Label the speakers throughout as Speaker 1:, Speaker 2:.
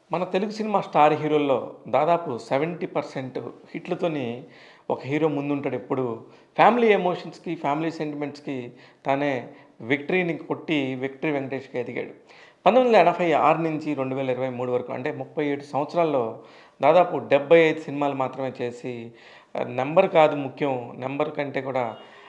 Speaker 1: మన Telugu cinema star హీరోల్లో దాదాపు seventy percent హిట్లతోని ఒక హీరో ముందుంటాడు ఎప్పుడు ఫ్యామిలీ ఎమోషన్స్కి ఫ్యామిలీ సెంటిమెంట్స్కి తానే విక్టరీని కొట్టి విక్టరీ వెంకటేష్కి ఎదిగాడు పంతొమ్మిది వందల ఎనభై ఆరు నుంచి రెండు వేల ఇరవై మూడు వరకు అంటే ముప్పై ఏడు సంవత్సరాల్లో దాదాపు డెబ్బై ఐదు సినిమాలు మాత్రమే చేసి నెంబర్ కాదు ముఖ్యం నెంబర్ కంటే కూడా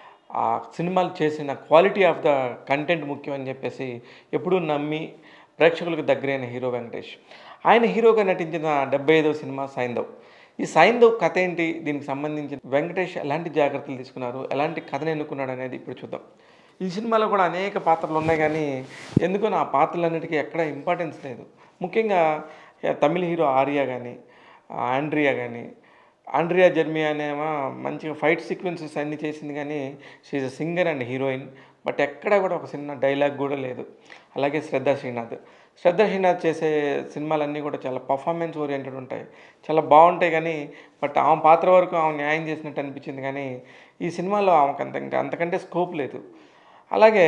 Speaker 1: ఆ సినిమాలు చేసిన క్వాలిటీ ఆఫ్ ద కంటెంట్ ముఖ్యం అని చెప్పేసి ఎప్పుడూ నమ్మి ప్రేక్షకులకు దగ్గరైన హీరో వెంకటేష్ ఆయన హీరోగా నటించిన డెబ్బై ఐదవ సినిమా సైందవ్ ఈ సైందవ్ కథ ఏంటి దీనికి సంబంధించి వెంకటేష్ ఎలాంటి జాగ్రత్తలు తీసుకున్నారు ఎలాంటి కథను ఎన్నుకున్నాడు అనేది ఇప్పుడు చూద్దాం ఈ సినిమాలో కూడా అనేక పాత్రలు ఉన్నాయి కానీ ఎందుకో నా పాత్రలన్నిటికీ ఎక్కడ ఇంపార్టెన్స్ లేదు ముఖ్యంగా ఏ, తమిళ హీరో ఆర్య కానీ ఆండ్రియా కానీ ఆండ్రియా జర్మియా అనేమో మంచిగా ఫైట్ సీక్వెన్సెస్ అన్నీ చేసింది కానీ she uh singer and heroine but ఎక్కడ కూడా ఒక చిన్న డైలాగ్ కూడా లేదు అలాగే శ్రద్ధా శ్రీనాథ్ శ్రద్ధా శ్రీనాథ్ చేసే సినిమాలన్నీ కూడా చాలా పర్ఫార్మెన్స్ ఓరియంటెడ్ ఉంటాయి చాలా బాగుంటాయి కానీ బట్ ఆమె పాత్ర వరకు ఆమె న్యాయం చేసినట్టు అనిపించింది కానీ ఈ సినిమాలో ఆమెకు అంత ఇంకా అంతకంటే స్కోప్ లేదు అలాగే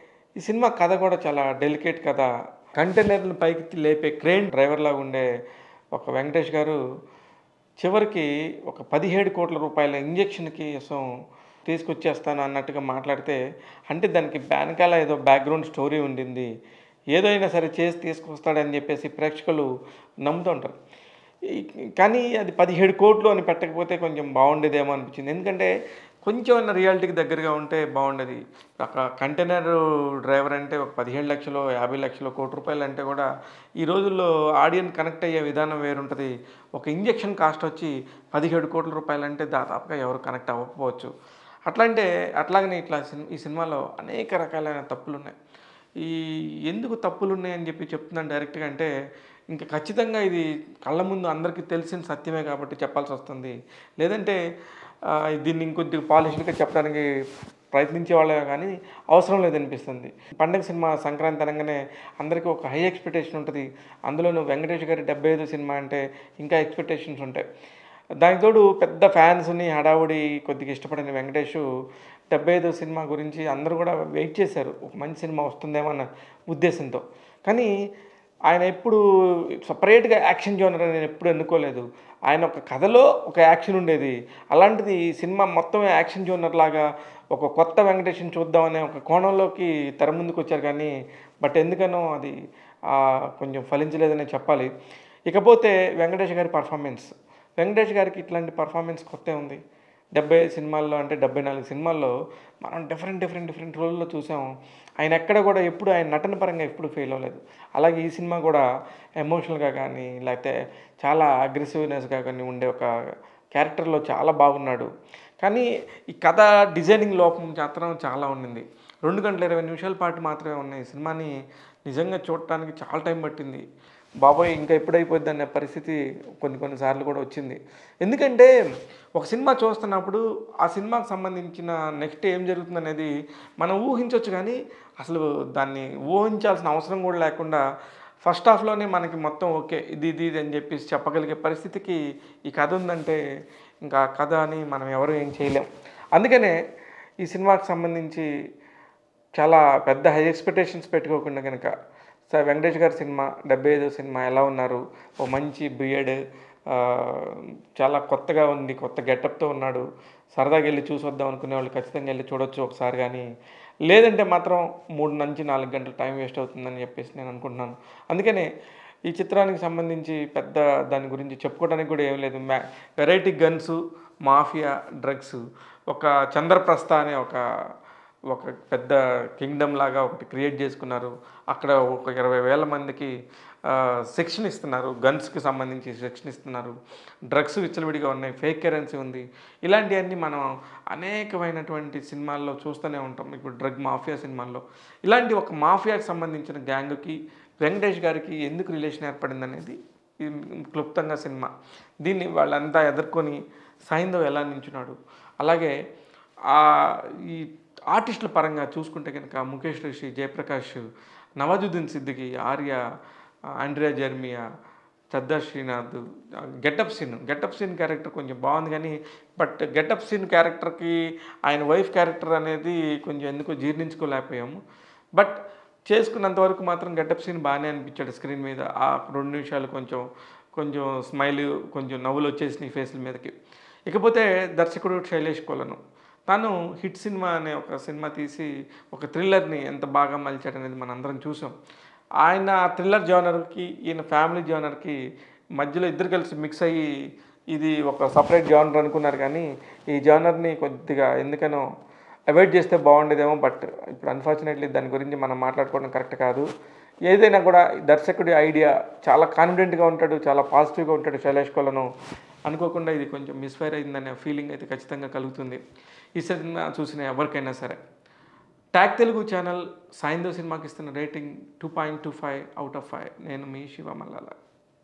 Speaker 1: ఈ సినిమా కథ కూడా చాలా డెలికేట్ కథ కంటైనర్లను పైకి లేపే క్రేన్ డ్రైవర్లాగా ఉండే ఒక వెంకటేష్ గారు చివరికి ఒక పదిహేడు కోట్ల రూపాయల ఇంజెక్షన్కి కోసం తీసుకొచ్చేస్తాను అన్నట్టుగా మాట్లాడితే అంటే దానికి వెనకాల ఏదో బ్యాక్గ్రౌండ్ స్టోరీ ఉండింది ఏదైనా సరే చేసి తీసుకొస్తాడని చెప్పేసి ప్రేక్షకులు నమ్ముతుంటారు ఈ- కానీ అది పదిహేడు కోట్లు అని పెట్టకపోతే కొంచెం బాగుండేదేమో అనిపించింది ఎందుకంటే కొంచెం అన్న రియాలిటీకి దగ్గరగా ఉంటే బాగుండేది ఒక కంటైనర్ డ్రైవర్ అంటే ఒక పదిహేడు లక్షలు యాభై లక్షలు కోటి రూపాయలు అంటే కూడా ఈ రోజుల్లో ఆడియన్స్ కనెక్ట్ అయ్యే విధానం వేరుంటుంది ఒక ఇంజెక్షన్ కాస్ట్ వచ్చి పదిహేడు కోట్ల రూపాయలు అంటే దాదాపుగా ఎవరు కనెక్ట్ అవ్వకపోవచ్చు అట్లా అంటే అట్లాగనే ఇట్లా సిన్- ఈ సినిమాలో అనేక రకాలైన తప్పులు ఉన్నాయి ఈ ఎందుకు తప్పులు ఉన్నాయని చెప్పి చెప్తున్నాను డైరెక్ట్గా అంటే ఇంకా ఖచ్చితంగా ఇది కళ్ళ ముందు అందరికీ తెలిసిన సత్యమే కాబట్టి చెప్పాల్సి వస్తుంది లేదంటే ఆ, దీన్ని ఇంకొద్దిగా పాలిష్డ్గా చెప్పడానికి ప్రయత్నించే వాళ్ళే కానీ అవసరం లేదనిపిస్తుంది పండగ సినిమా సంక్రాంతి అనగానే అందరికీ ఒక హై ఎక్స్పెక్టేషన్ ఉంటుంది అందులోనూ వెంకటేష్ గారి డెబ్బై ఐదు సినిమా అంటే ఇంకా ఎక్స్పెక్టేషన్స్ ఉంటాయి దానికి తోడు పెద్ద ఫ్యాన్స్ని హడావుడి కొద్దిగా ఇష్టపడిన వెంకటేష్ డెబ్బై ఐదో సినిమా గురించి అందరూ కూడా వెయిట్ చేశారు ఒక మంచి సినిమా వస్తుందేమో అన్న ఉద్దేశంతో కానీ ఆయన ఎప్పుడు సపరేట్గా యాక్షన్ జోనర్ అని నేను ఎప్పుడు ఎన్నుకోలేదు ఆయన ఒక కథలో ఒక యాక్షన్ ఉండేది అలాంటిది ఈ సినిమా మొత్తం యాక్షన్ జోనర్ లాగా ఒక కొత్త వెంకటేష్ని చూద్దామనే ఒక కోణంలోకి తెర ముందుకు వచ్చారు కానీ బట్ ఎందుకనో అది ఆ, కొంచెం ఫలించలేదనే చెప్పాలి ఇకపోతే వెంకటేష్ గారి పర్ఫార్మెన్స్ వెంకటేష్ గారికి ఇట్లాంటి పర్ఫార్మెన్స్ కొత్త ఉంది డెబ్బై సినిమాల్లో అంటే డెబ్బై నాలుగు సినిమాల్లో మనం డిఫరెంట్ డిఫరెంట్ డిఫరెంట్ రోల్లో చూసాం ఆయన ఎక్కడ కూడా ఎప్పుడు ఆయన నటన పరంగా ఎప్పుడు ఫెయిల్ అవ్వలేదు అలాగే ఈ సినిమా కూడా ఎమోషనల్గా కానీ లేకపోతే చాలా అగ్రెసివ్నెస్గా కానీ ఉండే ఒక క్యారెక్టర్లో చాలా బాగున్నాడు కానీ ఈ కథ డిజైనింగ్ లోపం మాత్రం చాలా ఉండింది రెండు గంటల ఇరవై నిమిషాల పాటు మాత్రమే ఉన్నాయి ఈ సినిమాని నిజంగా చూడటానికి చాలా టైం పట్టింది బాబోయ్ ఇంకా ఎప్పుడైపోద్ది అనే పరిస్థితి కొన్ని కొన్నిసార్లు కూడా వచ్చింది ఎందుకంటే ఒక సినిమా చూస్తున్నప్పుడు ఆ సినిమాకు సంబంధించిన నెక్స్ట్ ఏం జరుగుతుంది అనేది మనం ఊహించవచ్చు కానీ అసలు దాన్ని ఊహించాల్సిన అవసరం కూడా లేకుండా ఫస్ట్ హాఫ్లోనే మనకి మొత్తం ఓకే ఇది ఇది ఇది అని చెప్పేసి చెప్పగలిగే పరిస్థితికి ఈ కథ ఉందంటే ఇంకా ఆ కథ అని మనం ఎవరు ఏం చేయలేం అందుకనే ఈ సినిమాకి సంబంధించి చాలా పెద్ద హై ఎక్స్పెక్టేషన్స్ పెట్టుకోకుండా కనుక సార్ వెంకటేష్ గారి సినిమా డెబ్బై ఐదో సినిమా ఎలా ఉన్నారు ఓ మంచి బియర్డ్ చాలా కొత్తగా ఉంది కొత్త గెటప్తో ఉన్నాడు సరదాగా వెళ్ళి చూసి వద్దాం అనుకునే వాళ్ళు ఖచ్చితంగా వెళ్ళి చూడొచ్చు ఒకసారి కానీ లేదంటే మాత్రం మూడు నుంచి నాలుగు గంటలు టైం వేస్ట్ అవుతుందని చెప్పేసి నేను అనుకుంటున్నాను అందుకనే ఈ చిత్రానికి సంబంధించి పెద్ద దాని గురించి చెప్పుకోవడానికి కూడా ఏం లేదు మ్యా వెరైటీ గన్స్ మాఫియా డ్రగ్స్ ఒక చంద్రప్రస్థ అనే ఒక ఒక పెద్ద కింగ్డమ్ లాగా ఒకటి క్రియేట్ చేసుకున్నారు అక్కడ ఒక ఇరవై వేల మందికి సెక్షన్ ఇస్తున్నారు గన్స్కి సంబంధించి సెక్షన్ ఇస్తున్నారు డ్రగ్స్ విచ్చలవిడిగా ఉన్నాయి ఫేక్ కరెన్సీ ఉంది ఇలాంటివన్నీ మనం అనేకమైనటువంటి సినిమాల్లో చూస్తూనే ఉంటాం ఇప్పుడు డ్రగ్ మాఫియా సినిమాల్లో ఇలాంటి ఒక మాఫియాకి సంబంధించిన గ్యాంగ్కి వెంకటేష్ గారికి ఎందుకు రిలేషన్ ఏర్పడింది అనేది ఇది క్లుప్తంగా సినిమా దీన్ని వాళ్ళంతా ఎదుర్కొని సైంధవ్ ఎలా నించున్నాడు అలాగే ఆ ఈ ఆర్టిస్టుల పరంగా చూసుకుంటే కనుక Mukesh Rishi Jayaprakash Nawazuddin Siddiqui Arya Andrea Jeremiah Sardar Srinath getup scene getup scene character కొంచెం బాగుంది కానీ బట్ గెటప్ సీన్ క్యారెక్టర్కి ఆయన వైఫ్ క్యారెక్టర్ అనేది కొంచెం ఎందుకో జీర్ణించుకోలేకపోయాము బట్ చేసుకున్నంత వరకు మాత్రం గెటప్ సీన్ బాగానే అనిపించాడు స్క్రీన్ మీద ఆ రెండు నిమిషాలు కొంచెం కొంచెం స్మైల్ కొంచెం నవ్వులు వచ్చేసినాయి ఫేస్ల మీదకి ఇకపోతే దర్శకుడు శైలేష్ కొలను తను హిట్ సినిమా అనే ఒక సినిమా తీసి ఒక థ్రిల్లర్ని ఎంత బాగా మలిచాడు అనేది మనం అందరం చూసాం ఆయన ఆ థ్రిల్లర్ జోనర్కి ఈయన ఫ్యామిలీ జోనర్కి మధ్యలో ఇద్దరు కలిసి మిక్స్ అయ్యి ఇది ఒక సపరేట్ జానర్ అనుకున్నారు కానీ ఈ జానర్ని కొద్దిగా ఎందుకనో అవాయిడ్ చేస్తే బాగుండేదేమో బట్ ఇప్పుడు అన్ఫార్చునేట్లీ దాని గురించి మనం మాట్లాడుకోవడం కరెక్ట్ కాదు ఏదైనా కూడా దర్శకుడి ఐడియా చాలా కాన్ఫిడెంట్గా ఉంటాడు చాలా పాజిటివ్గా ఉంటాడు శైలేష్ కొలను అనుకోకుండా ఇది కొంచెం మిస్ఫైర్ అయిందనే ఫీలింగ్ అయితే ఖచ్చితంగా కలుగుతుంది ఈ సినిమా చూసిన ఎవరికైనా సరే ట్యాగ్ తెలుగు ఛానల్ సాయందో సినిమాకి ఇస్తున్న rating two point two five out of five నేను మీ శివ మల్లాల